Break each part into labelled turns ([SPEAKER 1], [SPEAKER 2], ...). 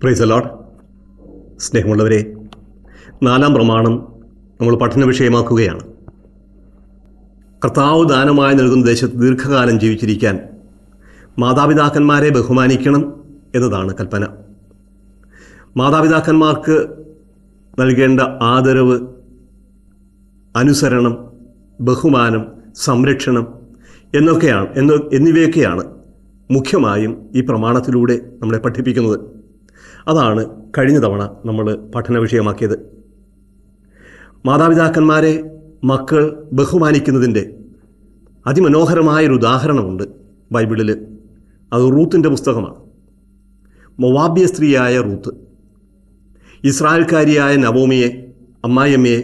[SPEAKER 1] price allot സ്നേഹമുള്ളവരെ നാലാം പ്രമാണം നമ്മൾ പഠന വിഷയമാക്കുകയാണ് കർത്താവ് ദാനമായി നൽകുന്ന ദേശത്ത് ദീർഘകാലം ജീവിച്ചിരിക്കാൻ മാതാപിതാക്കന്മാരെ ബഹുമാനിക്കണം എന്നതാണ് കൽപ്പന മാതാപിതാക്കന്മാർക്ക് നൽകേണ്ട ആദരവ് അനുസരണം ബഹുമാനം സംരക്ഷണം എന്നൊക്കെയാണ് എന്ന എന്നിവയൊക്കെയാണ് മുഖ്യമായും ഈ പ്രമാണത്തിലൂടെ നമ്മളെ പഠിപ്പിക്കുന്നത് അതാണ് കഴിഞ്ഞ തവണ നമ്മൾ പഠന വിഷയമാക്കിയത് മാതാപിതാക്കന്മാരെ മക്കൾ ബഹുമാനിക്കുന്നതിൻ്റെ അതിമനോഹരമായൊരു ഉദാഹരണമുണ്ട് ബൈബിളിൽ അത് റൂത്തിൻ്റെ പുസ്തകമാണ് മൊവാബ്യ സ്ത്രീയായ റൂത്ത് ഇസ്രായേൽക്കാരിയായ നവോമിയെ അമ്മായിയമ്മയെ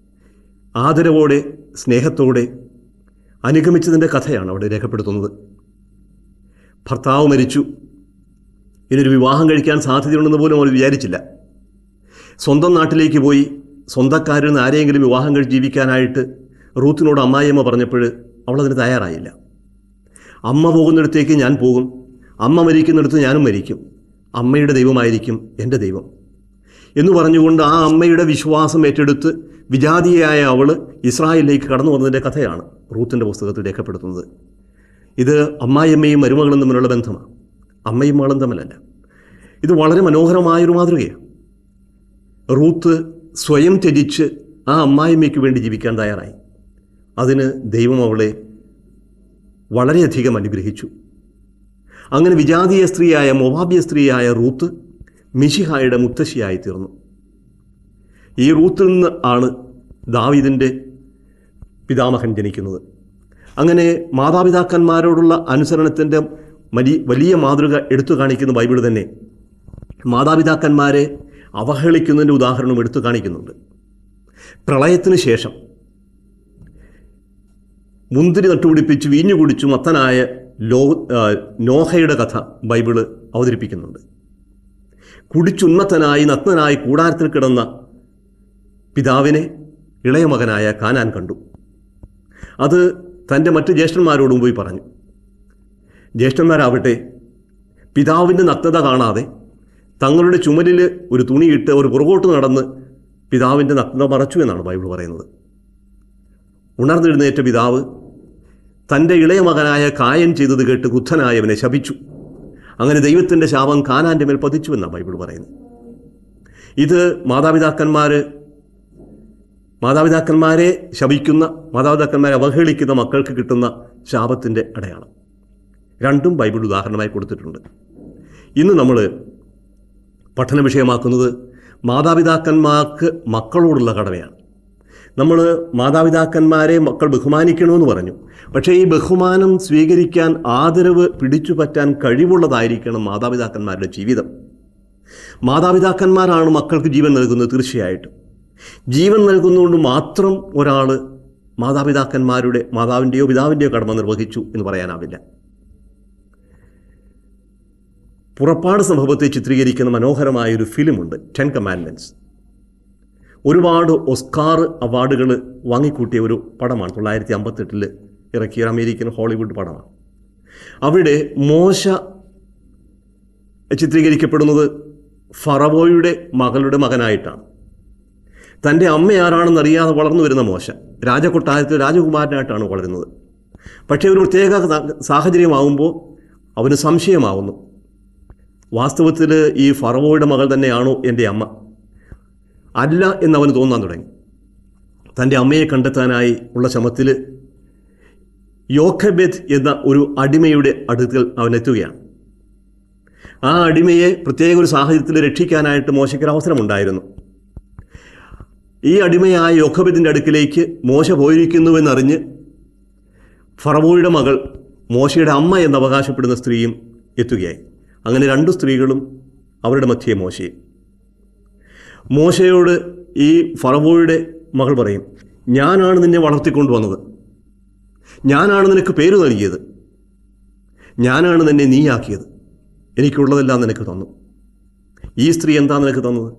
[SPEAKER 1] ആദരവോടെ സ്നേഹത്തോടെ അനുഗമിച്ചതിൻ്റെ കഥയാണ് അവിടെ രേഖപ്പെടുത്തുന്നത് ഭർത്താവ് മരിച്ചു ഇനിയൊരു വിവാഹം കഴിക്കാൻ സാധ്യതയുണ്ടെന്ന് പോലും അവർ വിചാരിച്ചില്ല സ്വന്തം നാട്ടിലേക്ക് പോയി സ്വന്തക്കാരിൽ നിന്ന് ആരെയെങ്കിലും വിവാഹം കഴിച്ച് ജീവിക്കാനായിട്ട് റൂത്തിനോട് അമ്മായിയമ്മ പറഞ്ഞപ്പോൾ അവളതിന് തയ്യാറായില്ല അമ്മ പോകുന്നിടത്തേക്ക് ഞാൻ പോകും അമ്മ മരിക്കുന്നിടത്ത് ഞാനും മരിക്കും അമ്മയുടെ ദൈവമായിരിക്കും എൻ്റെ ദൈവം എന്ന് പറഞ്ഞുകൊണ്ട് ആ അമ്മയുടെ വിശ്വാസം ഏറ്റെടുത്ത് വിജാതിയായ അവൾ ഇസ്രായേലിലേക്ക് കടന്നു വന്നതിൻ്റെ കഥയാണ് റൂത്തിൻ്റെ പുസ്തകത്തിൽ രേഖപ്പെടുത്തുന്നത് ഇത് അമ്മായിയമ്മയും മരുമകളും തമ്മിലുള്ള ബന്ധമാണ് അമ്മയും മകളും തമ്മിലല്ല ഇത് വളരെ മനോഹരമായൊരു മാതൃകയാണ് റൂത്ത് സ്വയം ത്യജിച്ച് ആ അമ്മായിമ്മയ്ക്ക് വേണ്ടി ജീവിക്കാൻ തയ്യാറായി അതിന് ദൈവം അവളെ വളരെയധികം അനുഗ്രഹിച്ചു അങ്ങനെ വിജാതീയ സ്ത്രീയായ മൊവാബ്യ സ്ത്രീയായ റൂത്ത് മിഷിഹായുടെ മുത്തശ്ശിയായി തീർന്നു ഈ റൂത്തിൽ നിന്ന് ആണ് ദാവീദിൻ്റെ പിതാമഹൻ ജനിക്കുന്നത് അങ്ങനെ മാതാപിതാക്കന്മാരോടുള്ള അനുസരണത്തിൻ്റെ വലിയ വലിയ മാതൃക എടുത്തു കാണിക്കുന്ന ബൈബിൾ തന്നെ മാതാപിതാക്കന്മാരെ അവഹേളിക്കുന്നതിൻ്റെ ഉദാഹരണം എടുത്തു കാണിക്കുന്നുണ്ട് പ്രളയത്തിന് ശേഷം മുന്തിരി നട്ടുപിടിപ്പിച്ച് വീഞ്ഞു കുടിച്ചു മത്തനായ ലോ ആ, നോഹയുടെ കഥ ബൈബിള് അവതരിപ്പിക്കുന്നുണ്ട് കുടിച്ചുന്മത്തനായി നഗ്നനായി കൂടാരത്തിൽ കിടന്ന പിതാവിനെ ഇളയ മകനായ കാനാൻ കണ്ടു അത് തൻ്റെ മറ്റ് ജ്യേഷ്ഠന്മാരോടും പോയി പറഞ്ഞു ജ്യേഷ്ഠന്മാരാവട്ടെ പിതാവിൻ്റെ നഗ്നത കാണാതെ തങ്ങളുടെ ചുമലിൽ ഒരു തുണിയിട്ട് ഒരു പുറകോട്ട് നടന്ന് പിതാവിൻ്റെ നഗ്നത മറച്ചു എന്നാണ് ബൈബിൾ പറയുന്നത് ഉണർന്നെഴുന്നേറ്റ പിതാവ് തൻ്റെ ഇളയ മകനായ കായൻ ചെയ്തത് കേട്ട് ക്രുദ്ധനായവനെ ശപിച്ചു അങ്ങനെ ദൈവത്തിൻ്റെ ശാപം കാനാൻ്റെ മേൽ പതിച്ചു എന്നാണ് ബൈബിൾ പറയുന്നത് ഇത് മാതാപിതാക്കന്മാർ മാതാപിതാക്കന്മാരെ ശപിക്കുന്ന മാതാപിതാക്കന്മാരെ അവഹേളിക്കുന്ന മക്കൾക്ക് കിട്ടുന്ന ശാപത്തിൻ്റെ അടയാളം രണ്ടും ബൈബിൾ ഉദാഹരണമായി കൊടുത്തിട്ടുണ്ട് ഇന്ന് നമ്മൾ പഠന വിഷയമാക്കുന്നത് മാതാപിതാക്കന്മാർക്ക് മക്കളോടുള്ള കടമയാണ് നമ്മൾ മാതാപിതാക്കന്മാരെ മക്കൾ ബഹുമാനിക്കണമെന്ന് പറഞ്ഞു പക്ഷേ ഈ ബഹുമാനം സ്വീകരിക്കാൻ ആദരവ് പിടിച്ചു പറ്റാൻ കഴിവുള്ളതായിരിക്കണം മാതാപിതാക്കന്മാരുടെ ജീവിതം മാതാപിതാക്കന്മാരാണ് മക്കൾക്ക് ജീവൻ നൽകുന്നത് തീർച്ചയായിട്ടും ജീവൻ നൽകുന്നതുകൊണ്ട് മാത്രം ഒരാൾ മാതാപിതാക്കന്മാരുടെ മാതാവിൻ്റെയോ പിതാവിൻ്റെയോ കടമ നിർവഹിച്ചു എന്ന് പറയാനാവില്ല പുറപ്പാട് സംഭവത്തെ ചിത്രീകരിക്കുന്ന മനോഹരമായൊരു ഫിലിമുണ്ട് ടെൻ കമാൻഡ്മെൻറ്റ്സ് ഒരുപാട് ഒസ്കാർ അവാർഡുകൾ വാങ്ങിക്കൂട്ടിയ ഒരു പടമാണ് തൊള്ളായിരത്തി അമ്പത്തെട്ടിൽ ഇറക്കിയ ഒരു അമേരിക്കൻ ഹോളിവുഡ് പടമാണ് അവിടെ മോശ ചിത്രീകരിക്കപ്പെടുന്നത് ഫറവോയുടെ മകളുടെ മകനായിട്ടാണ് തൻ്റെ അമ്മ ആരാണെന്ന് അറിയാതെ വളർന്നു വരുന്ന മോശ രാജകൊട്ടാരത്തിൽ രാജകുമാരനായിട്ടാണ് വളരുന്നത് പക്ഷേ ഒരു പ്രത്യേക സാ- സാഹചര്യമാകുമ്പോൾ അവന് സംശയമാവുന്നു വാസ്തവത്തിൽ ഈ ഫറവോയുടെ മകൾ തന്നെയാണോ എൻ്റെ അമ്മ അല്ല എന്നവന് തോന്നാൻ തുടങ്ങി തൻ്റെ അമ്മയെ കണ്ടെത്താനായി ഉള്ള ശ്രമത്തിൽ യോഖബെത് എന്ന ഒരു അടിമയുടെ അടുക്കൽ അവനെത്തുകയാണ് ആ അടിമയെ പ്രത്യേക ഒരു സാഹചര്യത്തിൽ രക്ഷിക്കാനായിട്ട് മോശയ്ക്കൊരു അവസരമുണ്ടായിരുന്നു ഈ അടിമയായ യോഖബെദിൻ്റെ അടുക്കിലേക്ക് മോശ പോയിരിക്കുന്നുവെന്നറിഞ്ഞ് ഫറവോയുടെ മകൾ മോശയുടെ അമ്മ എന്ന് അവകാശപ്പെടുന്ന സ്ത്രീയും എത്തുകയായി അങ്ങനെ രണ്ടു സ്ത്രീകളും അവരുടെ മധ്യേ മോശയും മോശയോട് ഈ ഫറവോയുടെ മകൾ പറയും ഞാനാണ് നിന്നെ വളർത്തിക്കൊണ്ടുവന്നത് ഞാനാണ് നിനക്ക് പേര് നൽകിയത് ഞാനാണ് നിന്നെ നീയാക്കിയത് എനിക്കുള്ളതെല്ലാം നിനക്ക് തന്നു ഈ സ്ത്രീ എന്താ നിനക്ക് തന്നത്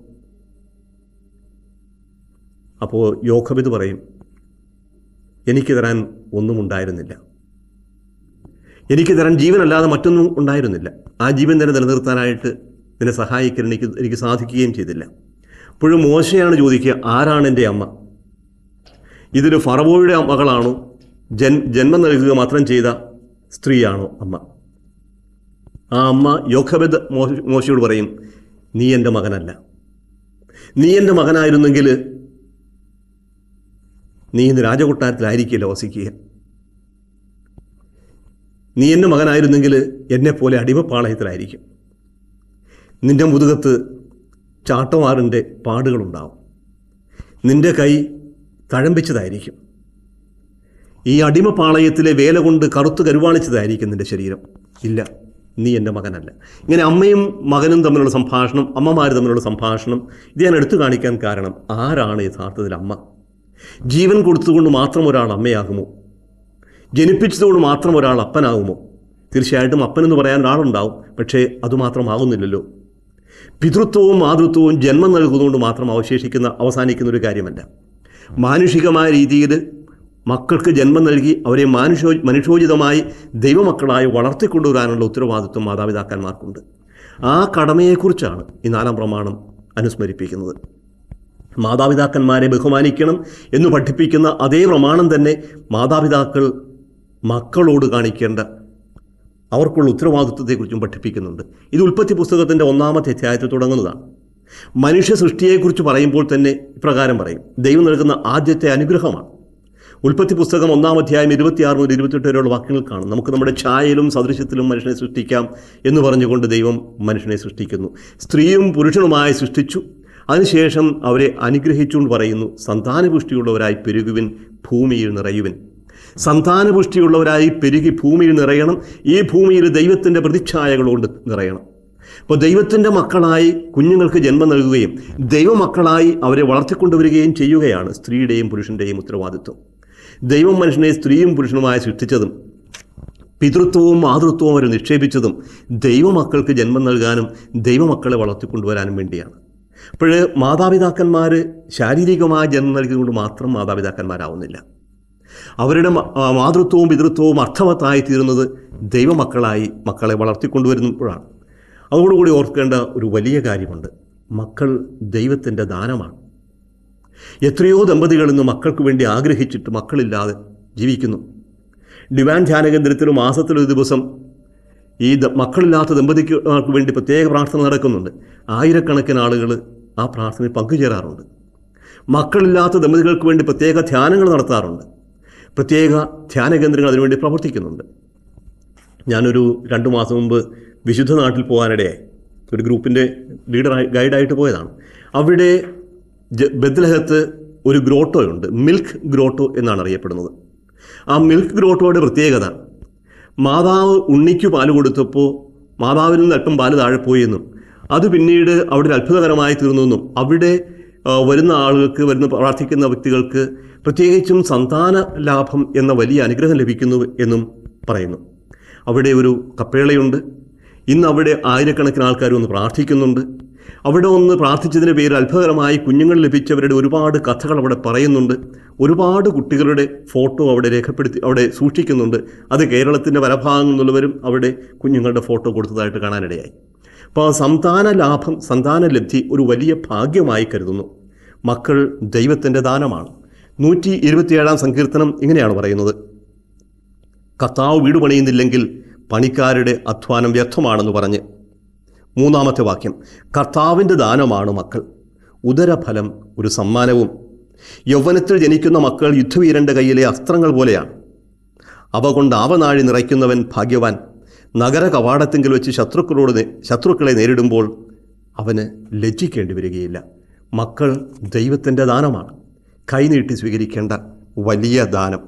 [SPEAKER 1] അപ്പോൾ യോഖബിത് പറയും എനിക്ക് തരാൻ ഒന്നും ഉണ്ടായിരുന്നില്ല എനിക്ക് തരാൻ ജീവനല്ലാതെ മറ്റൊന്നും ഉണ്ടായിരുന്നില്ല ആ ജീവൻ തന്നെ നിലനിർത്താനായിട്ട് നിന്നെ സഹായിക്കാൻ എനിക്ക് എനിക്ക് സാധിക്കുകയും ചെയ്തില്ല അപ്പോഴും മോശയാണ് ചോദിക്കുക ആരാണ് എൻ്റെ അമ്മ ഇതൊരു ഫറവോയുടെ മകളാണോ ജൻ ജന്മം നൽകുക മാത്രം ചെയ്ത സ്ത്രീയാണോ അമ്മ ആ അമ്മ യോഖബദ് മോശ മോശയോട് പറയും നീ എൻ്റെ മകനല്ല നീ എൻ്റെ മകനായിരുന്നെങ്കിൽ നീ ഇന്ന് രാജകൊട്ടാരത്തിലായിരിക്കില്ല വസിക്കുക നീ എൻ്റെ മകനായിരുന്നെങ്കിൽ എന്നെപ്പോലെ അടിമപ്പാളയത്തിലായിരിക്കും നിന്റെ മുതുകത്ത് ചാട്ടവാറിൻ്റെ പാടുകളുണ്ടാവും നിന്റെ കൈ തഴമ്പിച്ചതായിരിക്കും ഈ അടിമപ്പാളയത്തിലെ വേല കൊണ്ട് കറുത്ത് കരുവാളിച്ചതായിരിക്കും നിന്റെ ശരീരം ഇല്ല നീ എൻ്റെ മകനല്ല ഇങ്ങനെ അമ്മയും മകനും തമ്മിലുള്ള സംഭാഷണം അമ്മമാർ തമ്മിലുള്ള സംഭാഷണം ഇത് ഞാൻ എടുത്തു കാണിക്കാൻ കാരണം ആരാണ് യഥാർത്ഥത്തിൽ അമ്മ ജീവൻ കൊടുത്തുകൊണ്ട് മാത്രം ഒരാൾ അമ്മയാകുമോ ജനിപ്പിച്ചതുകൊണ്ട് മാത്രം ഒരാൾ അപ്പനാകുമോ തീർച്ചയായിട്ടും അപ്പനെന്ന് പറയാൻ ഒരാളുണ്ടാവും പക്ഷേ അതുമാത്രമാകുന്നില്ലല്ലോ പിതൃത്വവും മാതൃത്വവും ജന്മം നൽകുന്നതുകൊണ്ട് മാത്രം അവശേഷിക്കുന്ന അവസാനിക്കുന്ന ഒരു കാര്യമല്ല മാനുഷികമായ രീതിയിൽ മക്കൾക്ക് ജന്മം നൽകി അവരെ മാനുഷോ മനുഷ്യോചിതമായി ദൈവമക്കളായി വളർത്തിക്കൊണ്ടുവരാനുള്ള ഉത്തരവാദിത്വം മാതാപിതാക്കന്മാർക്കുണ്ട് ആ കടമയെക്കുറിച്ചാണ് ഈ നാലാം പ്രമാണം അനുസ്മരിപ്പിക്കുന്നത് മാതാപിതാക്കന്മാരെ ബഹുമാനിക്കണം എന്ന് പഠിപ്പിക്കുന്ന അതേ പ്രമാണം തന്നെ മാതാപിതാക്കൾ മക്കളോട് കാണിക്കേണ്ട അവർക്കുള്ള ഉത്തരവാദിത്വത്തെക്കുറിച്ചും പഠിപ്പിക്കുന്നുണ്ട് ഇത് ഉൽപ്പത്തി പുസ്തകത്തിൻ്റെ ഒന്നാമത്തെ അധ്യായത്തിൽ തുടങ്ങുന്നതാണ് മനുഷ്യ സൃഷ്ടിയെക്കുറിച്ച് പറയുമ്പോൾ തന്നെ ഇപ്രകാരം പറയും ദൈവം നൽകുന്ന ആദ്യത്തെ അനുഗ്രഹമാണ് ഉൽപ്പത്തി പുസ്തകം ഒന്നാം അധ്യായം ഇരുപത്തിയാറ് മുതൽ ഇരുപത്തെട്ട് വരെയുള്ള വാക്യങ്ങൾ കാണും നമുക്ക് നമ്മുടെ ഛായയിലും സദൃശ്യത്തിലും മനുഷ്യനെ സൃഷ്ടിക്കാം എന്ന് പറഞ്ഞുകൊണ്ട് ദൈവം മനുഷ്യനെ സൃഷ്ടിക്കുന്നു സ്ത്രീയും പുരുഷനുമായി സൃഷ്ടിച്ചു അതിനുശേഷം അവരെ അനുഗ്രഹിച്ചുകൊണ്ട് പറയുന്നു സന്താനപുഷ്ടിയുള്ളവരായി പെരുകുവിൻ ഭൂമിയിൽ നിറയുവിൻ സന്താനപുഷ്ടിയുള്ളവരായി പെരുകി ഭൂമിയിൽ നിറയണം ഈ ഭൂമിയിൽ ദൈവത്തിൻ്റെ പ്രതിച്ഛായകൾ കൊണ്ട് നിറയണം അപ്പോൾ ദൈവത്തിൻ്റെ മക്കളായി കുഞ്ഞുങ്ങൾക്ക് ജന്മം നൽകുകയും ദൈവമക്കളായി അവരെ വളർത്തിക്കൊണ്ടുവരികയും ചെയ്യുകയാണ് സ്ത്രീയുടെയും പുരുഷൻ്റെയും ഉത്തരവാദിത്വം ദൈവം മനുഷ്യനെ സ്ത്രീയും പുരുഷനുമായി സൃഷ്ടിച്ചതും പിതൃത്വവും മാതൃത്വവും അവർ നിക്ഷേപിച്ചതും ദൈവമക്കൾക്ക് ജന്മം നൽകാനും ദൈവമക്കളെ വളർത്തിക്കൊണ്ടുവരാനും വേണ്ടിയാണ് അപ്പോൾ മാതാപിതാക്കന്മാർ ശാരീരികമായ ജന്മം നൽകിക്കൊണ്ട് മാത്രം മാതാപിതാക്കന്മാരാവുന്നില്ല അവരുടെ മ- ആ മാതൃത്വവും പിതൃത്വവും അർത്ഥവത്തായി തീരുന്നത് ദൈവമക്കളായി മക്കളെ വളർത്തിക്കൊണ്ടുവരുമ്പോഴാണ് അതോടുകൂടി ഓർക്കേണ്ട ഒരു വലിയ കാര്യമുണ്ട് മക്കൾ ദൈവത്തിൻ്റെ ദാനമാണ് എത്രയോ ദമ്പതികൾ ഇന്ന് മക്കൾക്ക് വേണ്ടി ആഗ്രഹിച്ചിട്ട് മക്കളില്ലാതെ ജീവിക്കുന്നു ഡിവാൻ ധ്യാന കേന്ദ്രത്തിൽ മാസത്തിലൊരു ദിവസം ഈ ദ- മക്കളില്ലാത്ത ദമ്പതിക്ക് ആൾക്ക് വേണ്ടി പ്രത്യേക പ്രാർത്ഥന നടക്കുന്നുണ്ട് ആയിരക്കണക്കിന് ആളുകൾ ആ പ്രാർത്ഥനയിൽ പങ്കുചേരാറുണ്ട് മക്കളില്ലാത്ത ദമ്പതികൾക്ക് വേണ്ടി പ്രത്യേക ധ്യാനങ്ങൾ നടത്താറുണ്ട് പ്രത്യേക ധ്യാന കേന്ദ്രങ്ങൾ അതിനുവേണ്ടി പ്രവർത്തിക്കുന്നുണ്ട് ഞാനൊരു രണ്ട് മാസം മുമ്പ് വിശുദ്ധ നാട്ടിൽ പോകാനിടയായി ഒരു ഗ്രൂപ്പിൻ്റെ ലീഡറായി ഗൈഡായിട്ട് പോയതാണ് അവിടെ ജ- ബദ്ലഹത്ത് ഒരു ഗ്രോട്ടോയുണ്ട് മിൽക്ക് ഗ്രോട്ടോ എന്നാണ് അറിയപ്പെടുന്നത് ആ മിൽക്ക് ഗ്രോട്ടോയുടെ പ്രത്യേകത മാതാവ് ഉണ്ണിക്ക് പാല് കൊടുത്തപ്പോൾ മാതാവിൽ നിന്ന് അല്പം പാല് താഴെ പോയി എന്നും അത് പിന്നീട് അവിടെ ഒരു അത്ഭുതകരമായി തീർന്നു എന്നും അവിടെ ആ, വരുന്ന ആളുകൾക്ക് വരുന്ന പ്രാർത്ഥിക്കുന്ന വ്യക്തികൾക്ക് പ്രത്യേകിച്ചും സന്താന ലാഭം എന്ന വലിയ അനുഗ്രഹം ലഭിക്കുന്നു എന്നും പറയുന്നു അവിടെ ഒരു കപ്പേളയുണ്ട് ഇന്ന് അവിടെ ആയിരക്കണക്കിന് ആൾക്കാർ ഒന്ന് പ്രാർത്ഥിക്കുന്നുണ്ട് അവിടെ ഒന്ന് പ്രാർത്ഥിച്ചതിന് പേരിൽ അത്ഭുതകരമായി കുഞ്ഞുങ്ങൾ ലഭിച്ചവരുടെ ഒരുപാട് കഥകൾ അവിടെ പറയുന്നുണ്ട് ഒരുപാട് കുട്ടികളുടെ ഫോട്ടോ അവിടെ രേഖപ്പെടുത്തി അവിടെ സൂക്ഷിക്കുന്നുണ്ട് അത് കേരളത്തിൻ്റെ പലഭാഗങ്ങളിൽ നിന്നുള്ളവരും അവിടെ കുഞ്ഞുങ്ങളുടെ ഫോട്ടോ കൊടുത്തതായിട്ട് കാണാനിടയായി അപ്പോൾ ആ സന്താന ലാഭം സന്താന ലബ്ധി ഒരു വലിയ ഭാഗ്യമായി കരുതുന്നു മക്കൾ ദൈവത്തിൻ്റെ ദാനമാണ് നൂറ്റി ഇരുപത്തിയേഴാം സങ്കീർത്തനം ഇങ്ങനെയാണ് പറയുന്നത് കർത്താവ് വീട് പണിയുന്നില്ലെങ്കിൽ പണിക്കാരുടെ അധ്വാനം വ്യർത്ഥമാണെന്ന് പറഞ്ഞ് മൂന്നാമത്തെ വാക്യം കർത്താവിൻ്റെ ദാനമാണ് മക്കൾ ഉദരഫലം ഒരു സമ്മാനവും യൗവനത്തിൽ ജനിക്കുന്ന മക്കൾ യുദ്ധവീരൻ്റെ കയ്യിലെ അസ്ത്രങ്ങൾ പോലെയാണ് അവ കൊണ്ട് ആവനാഴി നിറയ്ക്കുന്നവൻ ഭാഗ്യവാൻ നഗര കവാടത്തെങ്കിൽ വെച്ച് ശത്രുക്കളോട് നേ- ശത്രുക്കളെ നേരിടുമ്പോൾ അവന് ലജ്ജിക്കേണ്ടി വരികയില്ല മക്കൾ ദൈവത്തിൻ്റെ ദാനമാണ് കൈനീട്ടി സ്വീകരിക്കേണ്ട വലിയ ദാനം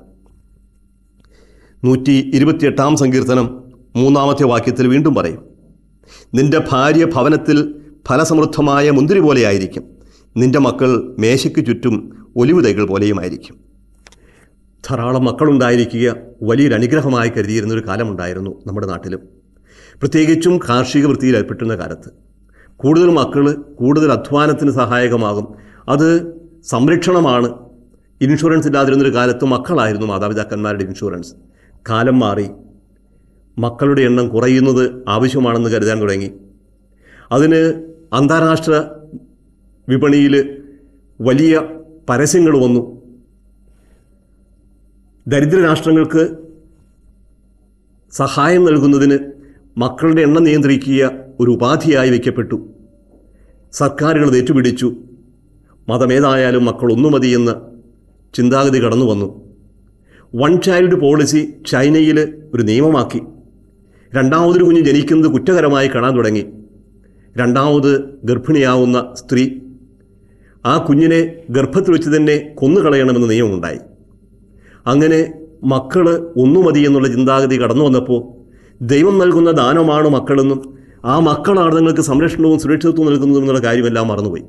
[SPEAKER 1] നൂറ്റി ഇരുപത്തിയെട്ടാം സങ്കീർത്തനം മൂന്നാമത്തെ വാക്യത്തിൽ വീണ്ടും പറയും നിന്റെ ഭാര്യ ഭവനത്തിൽ ഫലസമൃദ്ധമായ മുന്തിരി പോലെയായിരിക്കും നിന്റെ മക്കൾ മേശയ്ക്ക് ചുറ്റും ഒലിവ് തൈകൾ പോലെയുമായിരിക്കും ധാരാളം മക്കളുണ്ടായിരിക്കുക വലിയൊരു അനുഗ്രഹമായി കരുതിയിരുന്ന ഒരു കാലമുണ്ടായിരുന്നു നമ്മുടെ നാട്ടിലും പ്രത്യേകിച്ചും കാർഷിക വൃത്തിയിൽ ഏർപ്പെട്ടിരുന്ന കാലത്ത് കൂടുതൽ മക്കൾ കൂടുതൽ അധ്വാനത്തിന് സഹായകമാകും അത് സംരക്ഷണമാണ് ഇൻഷുറൻസ് ഇല്ലാതിരുന്നൊരു കാലത്ത് മക്കളായിരുന്നു മാതാപിതാക്കന്മാരുടെ ഇൻഷുറൻസ് കാലം മാറി മക്കളുടെ എണ്ണം കുറയുന്നത് ആവശ്യമാണെന്ന് കരുതാൻ തുടങ്ങി അതിന് അന്താരാഷ്ട്ര വിപണിയിൽ വലിയ പരസ്യങ്ങൾ വന്നു ദരിദ്ര രാഷ്ട്രങ്ങൾക്ക് സഹായം നൽകുന്നതിന് മക്കളുടെ എണ്ണം നിയന്ത്രിക്കുക ഒരു ഉപാധിയായി വയ്ക്കപ്പെട്ടു സർക്കാരുകൾ അത് ഏറ്റുപിടിച്ചു മതമേതായാലും മക്കൾ ഒന്നു മതിയെന്ന ചിന്താഗതി കടന്നു വന്നു വൺ ചൈൽഡ് പോളിസി ചൈനയിൽ ഒരു നിയമമാക്കി രണ്ടാമതൊരു കുഞ്ഞ് ജനിക്കുന്നത് കുറ്റകരമായി കാണാൻ തുടങ്ങി രണ്ടാമത് ഗർഭിണിയാവുന്ന സ്ത്രീ ആ കുഞ്ഞിനെ ഗർഭത്തിൽ വെച്ച് തന്നെ കൊന്നുകളയണമെന്ന നിയമമുണ്ടായി അങ്ങനെ മക്കൾ ഒന്നു മതി എന്നുള്ള ചിന്താഗതി കടന്നു വന്നപ്പോൾ ദൈവം നൽകുന്ന ദാനമാണ് മക്കളെന്നും ആ മക്കളാണ് നിങ്ങൾക്ക് സംരക്ഷണവും സുരക്ഷിതത്വവും നൽകുന്നതും എന്നുള്ള കാര്യമെല്ലാം മറന്നുപോയി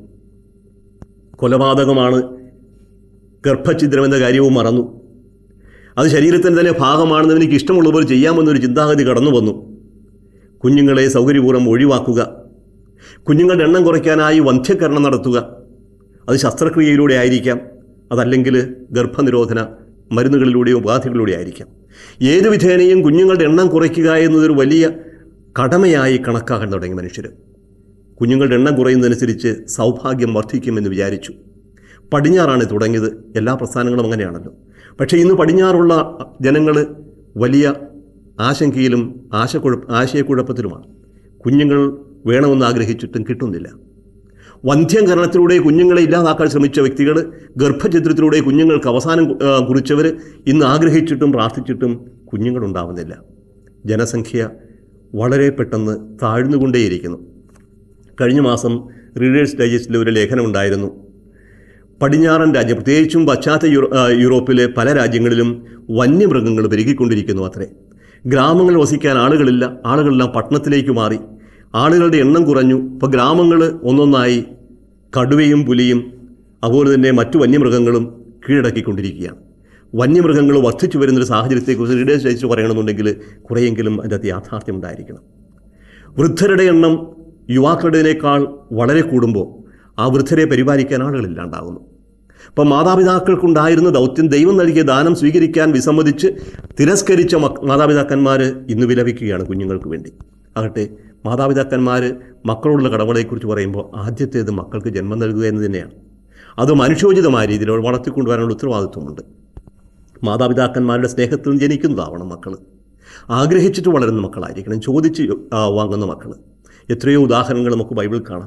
[SPEAKER 1] കൊലപാതകമാണ് ഗർഭഛിദ്രം എന്ന കാര്യവും മറന്നു അത് ശരീരത്തിൻ്റെ തന്നെ ഭാഗമാണെന്ന് എനിക്ക് ഇഷ്ടമുള്ളവർ ചെയ്യാമെന്നൊരു ചിന്താഗതി കടന്നു വന്നു കുഞ്ഞുങ്ങളെ സൗകര്യപൂർവ്വം ഒഴിവാക്കുക കുഞ്ഞുങ്ങളുടെ എണ്ണം കുറയ്ക്കാനായി വന്ധ്യകരണം നടത്തുക അത് ശസ്ത്രക്രിയയിലൂടെ ആയിരിക്കാം അതല്ലെങ്കിൽ ഗർഭനിരോധന മരുന്നുകളിലൂടെയോ ഉപാധികളിലൂടെ ആയിരിക്കാം ഏത് വിധേനയും കുഞ്ഞുങ്ങളുടെ എണ്ണം കുറയ്ക്കുക എന്നതൊരു വലിയ കടമയായി കണക്കാക്കാൻ തുടങ്ങി മനുഷ്യർ കുഞ്ഞുങ്ങളുടെ എണ്ണം കുറയുന്നതനുസരിച്ച് സൗഭാഗ്യം വർദ്ധിക്കുമെന്ന് വിചാരിച്ചു പടിഞ്ഞാറാണ് തുടങ്ങിയത് എല്ലാ പ്രസ്ഥാനങ്ങളും അങ്ങനെയാണല്ലോ പക്ഷേ ഇന്ന് പടിഞ്ഞാറുള്ള ജനങ്ങൾ വലിയ ആശങ്കയിലും ആശക്കുഴപ്പ ആശയക്കുഴപ്പത്തിലുമാണ് കുഞ്ഞുങ്ങൾ വേണമെന്ന് ആഗ്രഹിച്ചിട്ടും കിട്ടുന്നില്ല വന്ധ്യംകരണത്തിലൂടെ കുഞ്ഞുങ്ങളെ ഇല്ലാതാക്കാൻ ശ്രമിച്ച വ്യക്തികൾ ഗർഭചിത്രത്തിലൂടെ കുഞ്ഞുങ്ങൾക്ക് അവസാനം ആ, കുറിച്ചവർ ഇന്ന് ആഗ്രഹിച്ചിട്ടും പ്രാർത്ഥിച്ചിട്ടും കുഞ്ഞുങ്ങളുണ്ടാവുന്നില്ല ജനസംഖ്യ വളരെ പെട്ടെന്ന് താഴ്ന്നുകൊണ്ടേയിരിക്കുന്നു കഴിഞ്ഞ മാസം റീഡേഴ്സ് ഡൈജസ്റ്റിൽ ഒരു ലേഖനമുണ്ടായിരുന്നു പടിഞ്ഞാറൻ രാജ്യം പ്രത്യേകിച്ചും പശ്ചാത്തല യൂറോ ആ, യൂറോപ്പിലെ പല രാജ്യങ്ങളിലും വന്യമൃഗങ്ങൾ പെരുകിക്കൊണ്ടിരിക്കുന്നു അത്രേ ഗ്രാമങ്ങളിൽ വസിക്കാൻ ആളുകളില്ല ആളുകളെല്ലാം പട്ടണത്തിലേക്ക് മാറി ആളുകളുടെ എണ്ണം കുറഞ്ഞു ഇപ്പോൾ ഗ്രാമങ്ങൾ ഒന്നൊന്നായി കടുവയും പുലിയും അതുപോലെ തന്നെ മറ്റു വന്യമൃഗങ്ങളും കീഴടക്കിക്കൊണ്ടിരിക്കുകയാണ് വന്യമൃഗങ്ങൾ വർദ്ധിച്ചു വരുന്നൊരു സാഹചര്യത്തെക്കുറിച്ച് റീഡേഴ്സ് ഡൈജസ്റ്റ് പറയണമെന്നുണ്ടെങ്കിൽ കുറേയെങ്കിലും അതിൻ്റെ അകത്ത് യാഥാർത്ഥ്യം ഉണ്ടായിരിക്കണം വൃദ്ധരുടെ എണ്ണം യുവാക്കളുടേതിനേക്കാൾ വളരെ കൂടുമ്പോൾ ആ വൃദ്ധരെ പരിപാലിക്കാൻ ആളുകളില്ലാണ്ടാകുന്നു അപ്പം മാതാപിതാക്കൾക്കുണ്ടായിരുന്ന ദൗത്യം ദൈവം നൽകിയ ദാനം സ്വീകരിക്കാൻ വിസമ്മതിച്ച് തിരസ്കരിച്ച മക് മാതാപിതാക്കന്മാർ ഇന്ന് വിലപിക്കുകയാണ് കുഞ്ഞുങ്ങൾക്ക് വേണ്ടി ആകട്ടെ മാതാപിതാക്കന്മാർ മക്കളോടുള്ള കടമകളെക്കുറിച്ച് പറയുമ്പോൾ ആദ്യത്തേത് മക്കൾക്ക് ജന്മം നൽകുക എന്ന് തന്നെയാണ് അത് മനുഷ്യോചിതമായ രീതിയിൽ വളർത്തിക്കൊണ്ടുവരാനുള്ള ഉത്തരവാദിത്വമുണ്ട് മാതാപിതാക്കന്മാരുടെ സ്നേഹത്തിൽ നിന്ന് ജനിക്കുന്നതാവണം മക്കൾ ആഗ്രഹിച്ചിട്ട് വളരുന്ന മക്കളായിരിക്കണം ചോദിച്ച് ആ, വാങ്ങുന്ന മക്കൾ എത്രയോ ഉദാഹരണങ്ങൾ നമുക്ക് ബൈബിളിൽ കാണാം